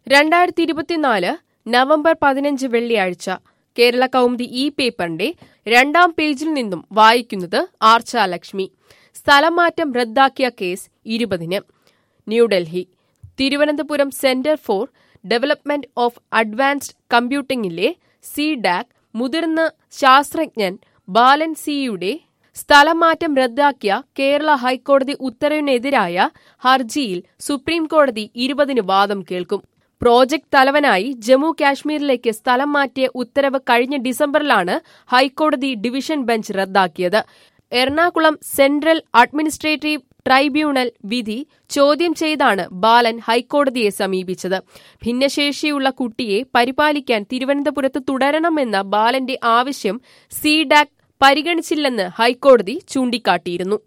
രണ്ടായിരത്തി ഇരുപത്തിനാല് നവംബർ പതിനഞ്ച് വെള്ളിയാഴ്ച കേരള കൗമുദി ഈ പേപ്പറിന്റെ രണ്ടാം പേജിൽ നിന്നും വായിക്കുന്നത് ആർച്ച ലക്ഷ്മി സ്ഥലം മാറ്റം റദ്ദാക്കിയ കേസ് ഇരുപതിന് New Delhi Thiruvananthapuram centre for development of advanced കമ്പ്യൂട്ടിംഗിലെ സി ഡാക് മുതിർന്ന ശാസ്ത്രജ്ഞൻ ബാലൻ സിയുടെ സ്ഥലം മാറ്റം റദ്ദാക്കിയ കേരള ഹൈക്കോടതി ഉത്തരവിനെതിരായ ഹർജിയിൽ സുപ്രീം കോടതി ഇരുപതിന് വാദം കേൾക്കും പ്രോജക്ട് തലവനായി ജമ്മു കാശ്മീരിലേക്ക് സ്ഥലം മാറ്റിയ ഉത്തരവ് കഴിഞ്ഞ ഡിസംബറിലാണ് ഹൈക്കോടതി ഡിവിഷൻ ബെഞ്ച് റദ്ദാക്കിയത് എറണാകുളം സെൻട്രൽ അഡ്മിനിസ്ട്രേറ്റീവ് ട്രൈബ്യൂണൽ വിധി ചോദ്യം ചെയ്താണ് ബാലൻ ഹൈക്കോടതിയെ സമീപിച്ചത് ഭിന്നശേഷിയുള്ള കുട്ടിയെ പരിപാലിക്കാൻ തിരുവനന്തപുരത്ത് തുടരണമെന്ന ബാലന്റെ ആവശ്യം സി ഡാക് പരിഗണിച്ചില്ലെന്ന് ഹൈക്കോടതി ചൂണ്ടിക്കാട്ടിയിരുന്നു